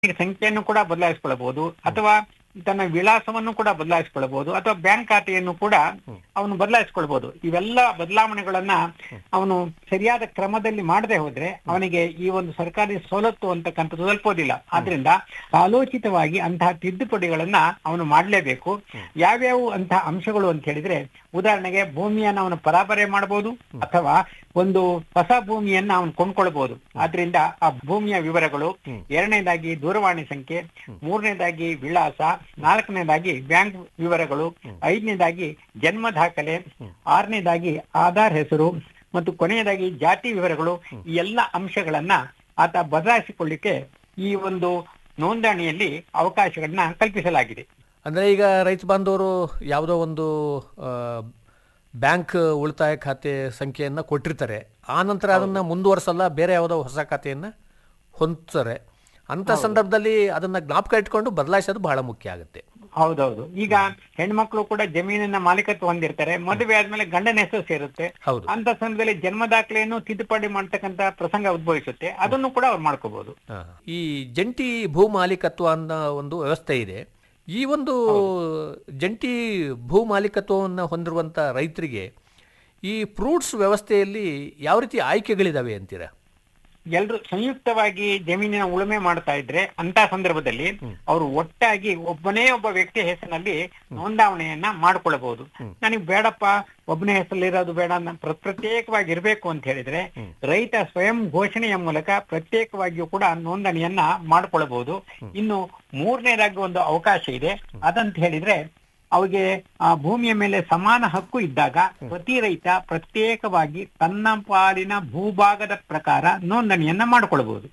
ಸಂಖ್ಯೆಯನ್ನು ಕೂಡ ಬದಲಾಯಿಸಿಕೊಳ್ಳಬಹುದು ಅಥವಾ ತನ್ನ ವಿಳಾಸವನ್ನು ಕೂಡ ಬದಲಾಯಿಸಿಕೊಳ್ಳಬಹುದು ಅಥವಾ ಬ್ಯಾಂಕ್ ಖಾತೆಯನ್ನು ಕೂಡ ಅವನು ಬದಲಾಯಿಸಿಕೊಳ್ಬಹುದು ಇವೆಲ್ಲ ಬದಲಾವಣೆಗಳನ್ನ ಅವನು ಸರಿಯಾದ ಕ್ರಮದಲ್ಲಿ ಮಾಡದೆ ಹೋದ್ರೆ ಅವನಿಗೆ ಈ ಒಂದು ಸರ್ಕಾರಿ ಸವಲತ್ತು ಅಂತಕ್ಕಂಥದ್ದು ತಲುಪೋದಿಲ್ಲ ಆದ್ರಿಂದ ಕಾಲೋಚಿತವಾಗಿ ಅಂತಹ ತಿದ್ದುಪಡಿಗಳನ್ನ ಅವನು ಮಾಡಲೇಬೇಕು ಯಾವ್ಯಾವ ಅಂತಹ ಅಂಶಗಳು ಅಂತ ಹೇಳಿದ್ರೆ ಉದಾಹರಣೆಗೆ ಭೂಮಿಯನ್ನ ಅವನು ಪರಾಬರೆ ಮಾಡಬಹುದು ಅಥವಾ ಒಂದು ಹೊಸ ಭೂಮಿಯನ್ನ ಅವನು ಕೊಂಡ್ಕೊಳ್ಬಹುದು ಆದ್ರಿಂದ ಆ ಭೂಮಿಯ ವಿವರಗಳು ಎರಡನೇದಾಗಿ ದೂರವಾಣಿ ಸಂಖ್ಯೆ ಮೂರನೇದಾಗಿ ವಿಳಾಸ ನಾಲ್ಕನೇದಾಗಿ ಬ್ಯಾಂಕ್ ವಿವರಗಳು ಐದನೇದಾಗಿ ಜನ್ಮ ದಾಖಲೆ ಆರನೇದಾಗಿ ಆಧಾರ್ ಹೆಸರು ಮತ್ತು ಕೊನೆಯದಾಗಿ ಜಾತಿ ವಿವರಗಳು ಈ ಎಲ್ಲ ಅಂಶಗಳನ್ನ ಆತ ಬದಲಾಯಿಸಿಕೊಳ್ಳಿಕ್ಕೆ ಈ ಒಂದು ನೋಂದಣಿಯಲ್ಲಿ ಅವಕಾಶಗಳನ್ನ ಕಲ್ಪಿಸಲಾಗಿದೆ ಅಂದರೆ ಈಗ ರೈತ ಬಾಂಧವರು ಯಾವುದೋ ಒಂದು ಆ, ಬ್ಯಾಂಕ್ ಉಳಿತಾಯ ಖಾತೆ ಸಂಖ್ಯೆಯನ್ನು ಕೊಟ್ಟಿರ್ತಾರೆ ಆ ನಂತರ ಅದನ್ನು ಮುಂದುವರಿಸಲ್ಲ ಬೇರೆ ಯಾವುದೋ ಹೊಸ ಖಾತೆಯನ್ನು ಹೊಂದ್ತಾರೆ ಅಂಥ ಸಂದರ್ಭದಲ್ಲಿ ಅದನ್ನು ಜ್ಞಾಪಕ ಇಟ್ಕೊಂಡು ಬದಲಾಯಿಸೋದು ಬಹಳ ಮುಖ್ಯ ಆಗುತ್ತೆ ಹೌದೌದು ಈಗ ಹೆಣ್ಮಕ್ಳು ಕೂಡ ಜಮೀನಿನ ಮಾಲೀಕತ್ವ ಹೊಂದಿರ್ತಾರೆ ಮದುವೆ ಆದ್ಮೇಲೆ ಗಂಡನ ಹೆಸರು ಸೇರುತ್ತೆ ಹೌದು ಅಂತ ಸಂದರ್ಭದಲ್ಲಿ ಜನ್ಮ ದಾಖಲೆಯನ್ನು ತಿದ್ದುಪಡಿ ಮಾಡ್ತಕ್ಕಂತ ಪ್ರಸಂಗ ಉದ್ಭವಿಸುತ್ತೆ ಅದನ್ನು ಕೂಡ ಅವ್ರು ಮಾಡ್ಕೋಬಹುದು ಹಾ. ಈ ಜಂಟಿ ಭೂ ಮಾಲೀಕತ್ವ ಅನ್ನೋ ಒಂದು ವ್ಯವಸ್ಥೆ ಇದೆ ಈ ಒಂದು ಜಂಟಿ ಭೂ ಮಾಲೀಕತ್ವವನ್ನು ಹೊಂದಿರುವಂಥ ರೈತರಿಗೆ ಈ ಫ್ರೂಟ್ಸ್ ವ್ಯವಸ್ಥೆಯಲ್ಲಿ ಯಾವ ರೀತಿ ಆಯ್ಕೆಗಳಿದಾವೆ ಅಂತೀರಾ ಎಲ್ರು ಸಂಯುಕ್ತವಾಗಿ ಜಮೀನಿನ ಉಳುಮೆ ಮಾಡ್ತಾ ಇದ್ರೆ ಅಂತ ಸಂದರ್ಭದಲ್ಲಿ ಅವರು ಒಟ್ಟಾಗಿ ಒಬ್ಬನೇ ಒಬ್ಬ ವ್ಯಕ್ತಿ ಹೆಸರಿನಲ್ಲಿ ನೋಂದಾವಣೆಯನ್ನ ಮಾಡ್ಕೊಳ್ಬಹುದು ನನಗೆ ಬೇಡಪ್ಪ ಒಬ್ಬನೇ ಹೆಸರಲ್ಲಿರೋದು ಬೇಡ ನ- ಪ್ರ- ಪ್ರತ್ಯೇಕವಾಗಿ ಇರಬೇಕು ಅಂತ ಹೇಳಿದ್ರೆ ರೈತ ಸ್ವಯಂ ಘೋಷಣೆಯ ಮೂಲಕ ಪ್ರತ್ಯೇಕವಾಗಿಯೂ ಕೂಡ ನೋಂದಣಿಯನ್ನ ಮಾಡ್ಕೊಳ್ಬಹುದು ಇನ್ನು ಮೂರನೇದಾಗಿ ಒಂದು ಅವಕಾಶ ಇದೆ ಅದಂತ ಹೇಳಿದ್ರೆ ಅವಿಗೆ ಆ ಭೂಮಿಯ ಮೇಲೆ ಸಮಾನ ಹಕ್ಕು ಇದ್ದಾಗ ಪ್ರತಿ ರೈತ ಪ್ರತ್ಯೇಕವಾಗಿ ತನ್ನ ಪಾಲಿನ ಭೂಭಾಗದ ಪ್ರಕಾರ ನೋಂದಣಿಯನ್ನ ಮಾಡಿಕೊಳ್ಬಹುದು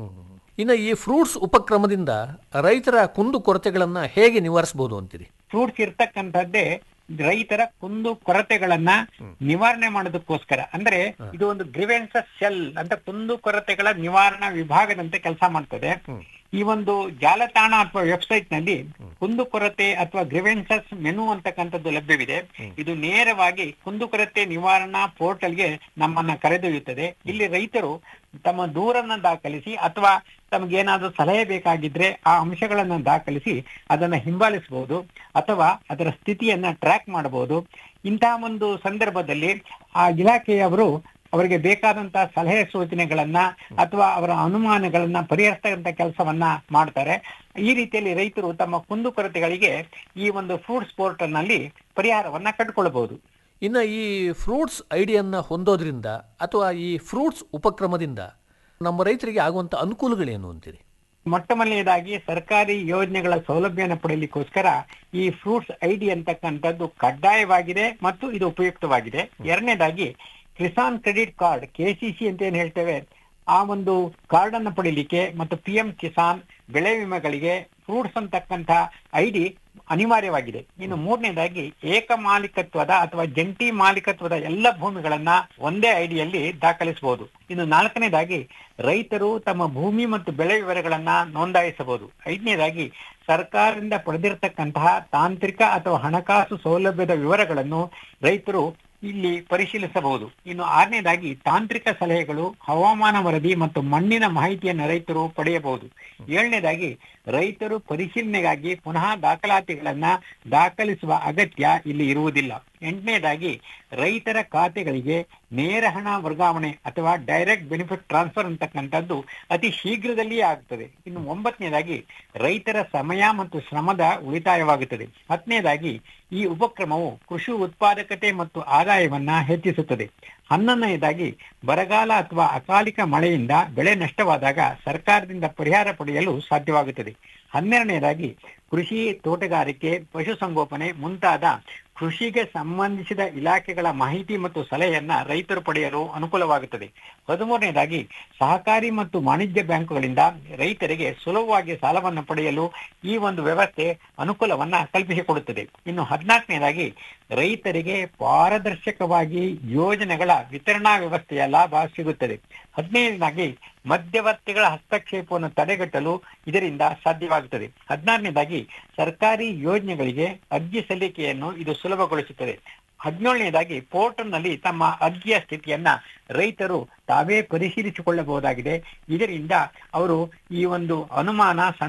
ಇನ್ನು ಈ ಫ್ರೂಟ್ಸ್ ಉಪಕ್ರಮದಿಂದ ರೈತರ ಕುಂದು ಕೊರತೆಗಳನ್ನು ಹೇಗೆ ನಿವಾರಿಸಬಹುದು ಅಂತೀರಿ ಫ್ರೂಟ್ಸ್ ಇರ್ತಕ್ಕಂಥದ್ದೇ ರೈತರ ಕುಂದು ಕೊರತೆಗಳನ್ನ ನಿವಾರಣೆ ಮಾಡೋದಕ್ಕೋಸ್ಕರ ಅಂದ್ರೆ ಇದು ಒಂದು ಗ್ರಿವೆನ್ಸಸ್ ಸೆಲ್ ಅಂತ ಕುಂದು ಕೊರತೆಗಳ ನಿವಾರಣಾ ವಿಭಾಗದಂತೆ ಕೆಲಸ ಮಾಡ್ತದೆ ಈ ಒಂದು ಜಾಲತಾಣ ಅಥವಾ ವೆಬ್ಸೈಟ್ ನಲ್ಲಿ ಕುಂದುಕೊರತೆ ಅಥವಾ ಗ್ರಿವೆನ್ಸಸ್ ಮೆನು ಅಂತಕ್ಕಂಥದ್ದು ಲಭ್ಯವಿದೆ ಇದು ನೇರವಾಗಿ ಕುಂದುಕೊರತೆ ನಿವಾರಣಾ ಪೋರ್ಟಲ್ಗೆ ನಮ್ಮನ್ನ ಕರೆದೊಯ್ಯುತ್ತದೆ ಇಲ್ಲಿ ರೈತರು ತಮ್ಮ ದೂರನ್ನ ದಾಖಲಿಸಿ ಅಥವಾ ತಮಗೇನಾದ್ರೂ ಸಲಹೆ ಬೇಕಾಗಿದ್ರೆ ಆ ಅಂಶಗಳನ್ನ ದಾಖಲಿಸಿ ಅದನ್ನ ಹಿಂಬಾಲಿಸಬಹುದು ಅಥವಾ ಅದರ ಸ್ಥಿತಿಯನ್ನ ಟ್ರ್ಯಾಕ್ ಮಾಡಬಹುದು ಇಂತಹ ಒಂದು ಸಂದರ್ಭದಲ್ಲಿ ಆ ಇಲಾಖೆಯವರು ಅವರಿಗೆ ಬೇಕಾದಂತಹ ಸಲಹೆ ಸೂಚನೆಗಳನ್ನ ಅಥವಾ ಅವರ ಅನುಮಾನಗಳನ್ನ ಪರಿಹರಿಸ್ತಕ್ಕಂಥ ಕೆಲಸವನ್ನ ಮಾಡ್ತಾರೆ ಈ ರೀತಿಯಲ್ಲಿ ರೈತರು ತಮ್ಮ ಕುಂದುಕೊರತೆಗಳಿಗೆ ಈ ಒಂದು ಫ್ರೂಟ್ಸ್ ಪೋರ್ಟಲ್ ನಲ್ಲಿ ಪರಿಹಾರವನ್ನ ಕಂಡುಕೊಳ್ಳಬಹುದು ಇನ್ನು ಈ ಫ್ರೂಟ್ಸ್ ಐಡಿಯನ್ನು ಹೊಂದೋದ್ರಿಂದ ಅಥವಾ ಈ ಫ್ರೂಟ್ಸ್ ಉಪಕ್ರಮದಿಂದ ನಮ್ಮ ರೈತರಿಗೆ ಆಗುವಂಥ ಅನುಕೂಲಗಳೇನು ಅಂತೀರಿ ಮೊಟ್ಟ ಮೊದಲನೇದಾಗಿ ಸರ್ಕಾರಿ ಯೋಜನೆಗಳ ಸೌಲಭ್ಯನ ಪಡೆಯಲಿಕ್ಕೋಸ್ಕರ ಈ ಫ್ರೂಟ್ಸ್ ಐಡಿ ಅಂತಕ್ಕಂಥದ್ದು ಕಡ್ಡಾಯವಾಗಿದೆ ಮತ್ತು ಇದು ಉಪಯುಕ್ತವಾಗಿದೆ ಎರಡನೇದಾಗಿ ಕಿಸಾನ್ ಕ್ರೆಡಿಟ್ ಕಾರ್ಡ್ ಕೆಸಿಸಿ ಅಂತ ಏನ್ ಹೇಳ್ತೇವೆ ಆ ಒಂದು ಕಾರ್ಡ್ ಅನ್ನು ಪಡಿಲಿಕ್ಕೆ ಮತ್ತು ಪಿ ಎಂ ಕಿಸಾನ್ ಬೆಳೆ ವಿಮೆಗಳಿಗೆ ಫ್ರೂಟ್ಸ್ ಅಂತಕ್ಕಂಥ ಐಡಿ ಅನಿವಾರ್ಯವಾಗಿದೆ ಇನ್ನು ಮೂರನೇದಾಗಿ ಏಕ ಮಾಲೀಕತ್ವದ ಅಥವಾ ಜಂಟಿ ಮಾಲೀಕತ್ವದ ಎಲ್ಲ ಭೂಮಿಗಳನ್ನ ಒಂದೇ ಐಡಿಯಲ್ಲಿ ದಾಖಲಿಸಬಹುದು ಇನ್ನು ನಾಲ್ಕನೇದಾಗಿ ರೈತರು ತಮ್ಮ ಭೂಮಿ ಮತ್ತು ಬೆಳೆ ವಿವರಗಳನ್ನ ನೋಂದಾಯಿಸಬಹುದು ಐದನೇದಾಗಿ ಸರ್ಕಾರದಿಂದ ಪಡೆದಿರತಕ್ಕಂತಹ ತಾಂತ್ರಿಕ ಅಥವಾ ಹಣಕಾಸು ಸೌಲಭ್ಯದ ವಿವರಗಳನ್ನು ರೈತರು ಇಲ್ಲಿ ಪರಿಶೀಲಿಸಬಹುದು ಇನ್ನು ಆರನೇದಾಗಿ ತಾಂತ್ರಿಕ ಸಲಹೆಗಳು ಹವಾಮಾನ ವರದಿ ಮತ್ತು ಮಣ್ಣಿನ ಮಾಹಿತಿಯನ್ನು ರೈತರು ಪಡೆಯಬಹುದು ಏಳನೇದಾಗಿ ರೈತರು ಪರಿಶೀಲನೆಗಾಗಿ ಪುನಃ ದಾಖಲಾತಿಗಳನ್ನ ದಾಖಲಿಸುವ ಅಗತ್ಯ ಇಲ್ಲಿ ಇರುವುದಿಲ್ಲ ಎಂಟನೇದಾಗಿ ರೈತರ ಖಾತೆಗಳಿಗೆ ನೇರ ಹಣ ವರ್ಗಾವಣೆ ಅಥವಾ ಡೈರೆಕ್ಟ್ ಬೆನಿಫಿಟ್ ಟ್ರಾನ್ಸ್ಫರ್ ಅಂತಕ್ಕಂಥದ್ದು ಅತಿ ಶೀಘ್ರದಲ್ಲಿಯೇ ಆಗುತ್ತದೆ ಇನ್ನು ಒಂಬತ್ತನೇದಾಗಿ ರೈತರ ಸಮಯ ಮತ್ತು ಶ್ರಮದ ಉಳಿತಾಯವಾಗುತ್ತದೆ ಹತ್ತನೇದಾಗಿ ಈ ಉಪಕ್ರಮವು ಕೃಷಿ ಉತ್ಪಾದಕತೆ ಮತ್ತು ಆದಾಯವನ್ನ ಹೆಚ್ಚಿಸುತ್ತದೆ ಹನ್ನೊಂದನೇದಾಗಿ ಬರಗಾಲ ಅಥವಾ ಅಕಾಲಿಕ ಮಳೆಯಿಂದ ಬೆಳೆ ನಷ್ಟವಾದಾಗ ಸರ್ಕಾರದಿಂದ ಪರಿಹಾರ ಪಡೆಯಲು ಸಾಧ್ಯವಾಗುತ್ತದೆ ಹನ್ನೆರಡನೇದಾಗಿ ಕೃಷಿ ತೋಟಗಾರಿಕೆ ಪಶುಸಂಗೋಪನೆ ಮುಂತಾದ ಕೃಷಿಗೆ ಸಂಬಂಧಿಸಿದ ಇಲಾಖೆಗಳ ಮಾಹಿತಿ ಮತ್ತು ಸಲಹೆಯನ್ನ ರೈತರು ಪಡೆಯಲು ಅನುಕೂಲವಾಗುತ್ತದೆ ಹದಿಮೂರನೇದಾಗಿ ಸಹಕಾರಿ ಮತ್ತು ವಾಣಿಜ್ಯ ಬ್ಯಾಂಕುಗಳಿಂದ ರೈತರಿಗೆ ಸುಲಭವಾಗಿ ಸಾಲವನ್ನು ಪಡೆಯಲು ಈ ಒಂದು ವ್ಯವಸ್ಥೆ ಅನುಕೂಲವನ್ನ ಕಲ್ಪಿಸಿಕೊಡುತ್ತದೆ ಇನ್ನು ಹದಿನಾಲ್ಕನೇದಾಗಿ ರೈತರಿಗೆ ಪಾರದರ್ಶಕವಾಗಿ ಯೋಜನೆಗಳ ವಿತರಣಾ ವ್ಯವಸ್ಥೆಯ ಲಾಭ ಸಿಗುತ್ತದೆ ಹದಿನೈದನೇದಾಗಿ ಮಧ್ಯವರ್ತಿಗಳ ಹಸ್ತಕ್ಷೇಪವನ್ನು ತಡೆಗಟ್ಟಲು ಇದರಿಂದ ಸಾಧ್ಯವಾಗುತ್ತದೆ ಹದಿನಾರನೇದಾಗಿ ಸರ್ಕಾರಿ ಯೋಜನೆಗಳಿಗೆ ಅರ್ಜಿ ಸಲ್ಲಿಕೆಯನ್ನು ಇದು ಸುಲಭಗೊಳಿಸುತ್ತದೆ ಹದಿನೇಳನೇದಾಗಿ ಪೋರ್ಟಲ್ ನಲ್ಲಿ ತಮ್ಮ ಅರ್ಜಿಯ ಸ್ಥಿತಿಯನ್ನ ರೈತರು ತಾವೇ ಪರಿಶೀಲಿಸಿಕೊಳ್ಳಬಹುದಾಗಿದೆ ಇದರಿಂದ ಅವರು ಈ ಒಂದು ಅನುಮಾನ